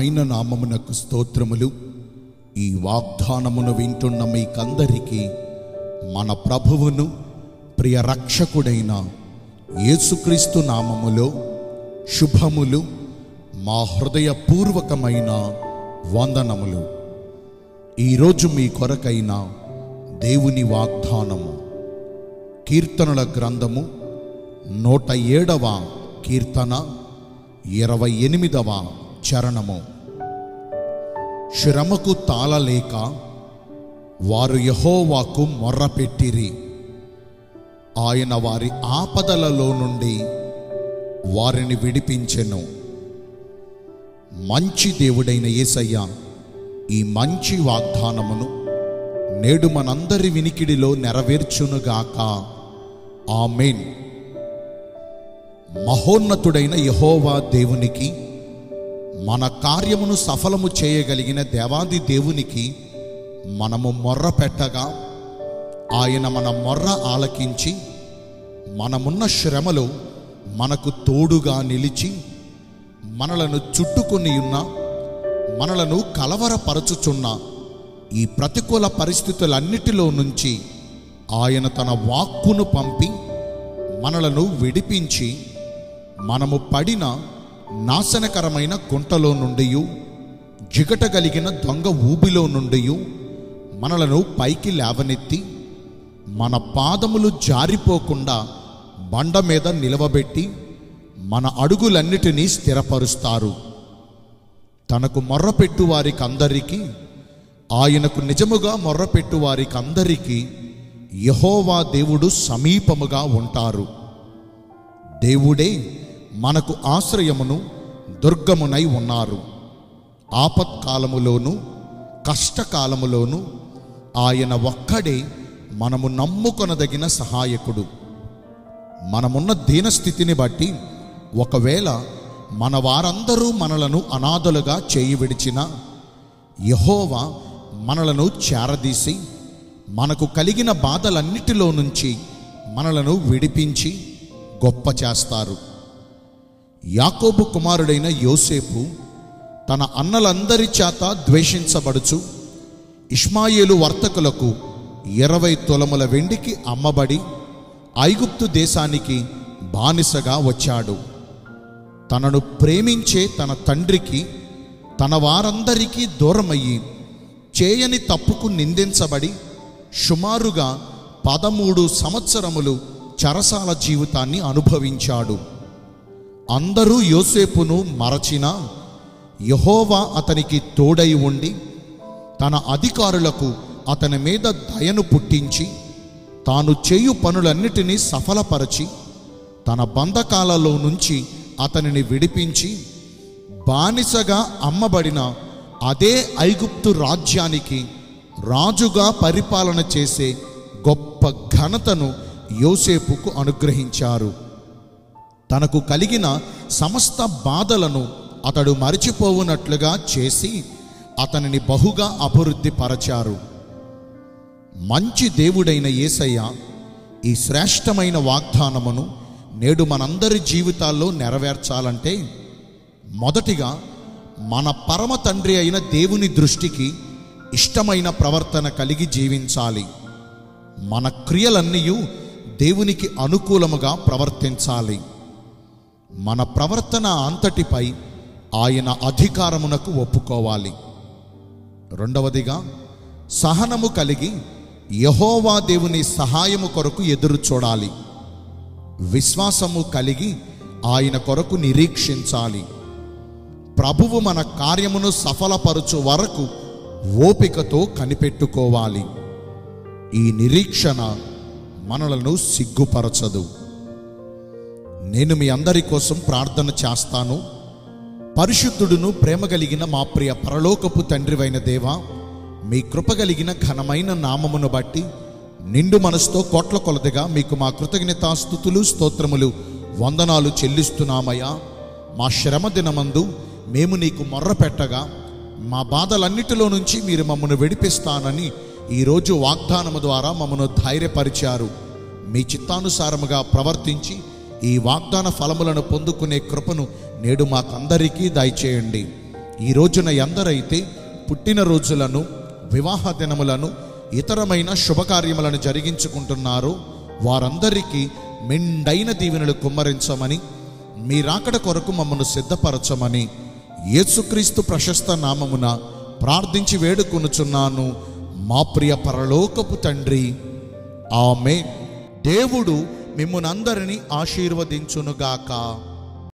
ఘనమైన నామమునకు స్తోత్రములు ఈ వాగ్దానమును వింటున్న మీకందరికీ మన ప్రభువును ప్రియ రక్షకుడైన యేసుక్రీస్తు నామములో శుభములు మా హృదయపూర్వకమైన వందనములు ఈరోజు మీ కొరకైన దేవుని వాగ్దానము కీర్తనల గ్రంథము నూట ఏడవ కీర్తన ఇరవై ఎనిమిదవ చరణము శ్రమకు తాళలేక వారు యహోవాకు మొర్రపెట్టిరి ఆయన వారి ఆపదలలో నుండి వారిని విడిపించెను మంచి దేవుడైన యేసయ్య ఈ మంచి వాగ్దానమును నేడు మనందరి వినికిడిలో నెరవేర్చునుగాక ఆమెన్ మహోన్నతుడైన యహోవా దేవునికి మన కార్యమును సఫలము చేయగలిగిన దేవాది దేవునికి మనము మొర్ర పెట్టగా ఆయన మన మొర్ర ఆలకించి మనమున్న శ్రమలో మనకు తోడుగా నిలిచి మనలను చుట్టుకొని ఉన్న మనలను కలవరపరచుచున్న ఈ ప్రతికూల పరిస్థితులన్నిటిలో నుంచి ఆయన తన వాక్కును పంపి మనలను విడిపించి మనము పడిన నాశనకరమైన గుంటలో నుండి జిగటగలిగిన దొంగ ఊబిలో నుండి మనలను పైకి లేవనెత్తి మన పాదములు జారిపోకుండా బండ మీద నిలవబెట్టి మన అడుగులన్నిటినీ స్థిరపరుస్తారు తనకు మొర్రపెట్టు వారికి అందరికీ ఆయనకు నిజముగా మొర్రపెట్టు వారికి అందరికీ యహోవా దేవుడు సమీపముగా ఉంటారు దేవుడే మనకు ఆశ్రయమును దుర్గమునై ఉన్నారు ఆపత్కాలములోను కష్టకాలములోను ఆయన ఒక్కడే మనము నమ్ముకొనదగిన సహాయకుడు మనమున్న దీనస్థితిని బట్టి ఒకవేళ మన వారందరూ మనలను అనాథలుగా చేయి విడిచిన యహోవా మనలను చేరదీసి మనకు కలిగిన బాధలన్నిటిలో నుంచి మనలను విడిపించి గొప్ప చేస్తారు యాకోబు కుమారుడైన యోసేపు తన అన్నలందరి చేత ద్వేషించబడుచు ఇష్మాయేలు వర్తకులకు ఇరవై తొలముల వెండికి అమ్మబడి ఐగుప్తు దేశానికి బానిసగా వచ్చాడు తనను ప్రేమించే తన తండ్రికి తన వారందరికీ దూరమయ్యి చేయని తప్పుకు నిందించబడి సుమారుగా పదమూడు సంవత్సరములు చరసాల జీవితాన్ని అనుభవించాడు అందరూ యోసేపును మరచినా యహోవా అతనికి తోడై ఉండి తన అధికారులకు అతని మీద దయను పుట్టించి తాను చేయు పనులన్నిటినీ సఫలపరచి తన బంధకాలలో నుంచి అతనిని విడిపించి బానిసగా అమ్మబడిన అదే ఐగుప్తు రాజ్యానికి రాజుగా పరిపాలన చేసే గొప్ప ఘనతను యోసేపుకు అనుగ్రహించారు తనకు కలిగిన సమస్త బాధలను అతడు మరిచిపోవునట్లుగా చేసి అతనిని బహుగా అభివృద్ధి పరచారు మంచి దేవుడైన యేసయ్య ఈ శ్రేష్టమైన వాగ్దానమును నేడు మనందరి జీవితాల్లో నెరవేర్చాలంటే మొదటిగా మన పరమ తండ్రి అయిన దేవుని దృష్టికి ఇష్టమైన ప్రవర్తన కలిగి జీవించాలి మన క్రియలన్నీ దేవునికి అనుకూలముగా ప్రవర్తించాలి మన ప్రవర్తన అంతటిపై ఆయన అధికారమునకు ఒప్పుకోవాలి రెండవదిగా సహనము కలిగి యహోవా దేవుని సహాయము కొరకు ఎదురు చూడాలి విశ్వాసము కలిగి ఆయన కొరకు నిరీక్షించాలి ప్రభువు మన కార్యమును సఫలపరచు వరకు ఓపికతో కనిపెట్టుకోవాలి ఈ నిరీక్షణ మనలను సిగ్గుపరచదు నేను మీ అందరి కోసం ప్రార్థన చేస్తాను పరిశుద్ధుడును ప్రేమ కలిగిన మా ప్రియ పరలోకపు తండ్రివైన దేవా మీ కృప కలిగిన ఘనమైన నామమును బట్టి నిండు మనసుతో కోట్ల కొలదిగా మీకు మా కృతజ్ఞతాస్థుతులు స్తోత్రములు వందనాలు చెల్లిస్తున్నామయ్యా మా శ్రమ దినమందు మేము నీకు మొర్ర పెట్టగా మా బాధలన్నిటిలో నుంచి మీరు మమ్మను విడిపిస్తానని ఈరోజు వాగ్దానము ద్వారా మమ్మను ధైర్యపరిచారు మీ చిత్తానుసారముగా ప్రవర్తించి ఈ వాగ్దాన ఫలములను పొందుకునే కృపను నేడు మాకందరికీ దయచేయండి ఈ రోజున ఎందరైతే పుట్టినరోజులను వివాహ దినములను ఇతరమైన శుభకార్యములను జరిగించుకుంటున్నారో వారందరికీ మెండైన దీవెనలు కుమ్మరించమని మీ రాకడ కొరకు మమ్మను సిద్ధపరచమని యేసుక్రీస్తు ప్రశస్త నామమున ప్రార్థించి వేడుకొనుచున్నాను మా ప్రియ పరలోకపు తండ్రి ఆమె దేవుడు మిమ్మునందరినీ ఆశీర్వదించునుగాక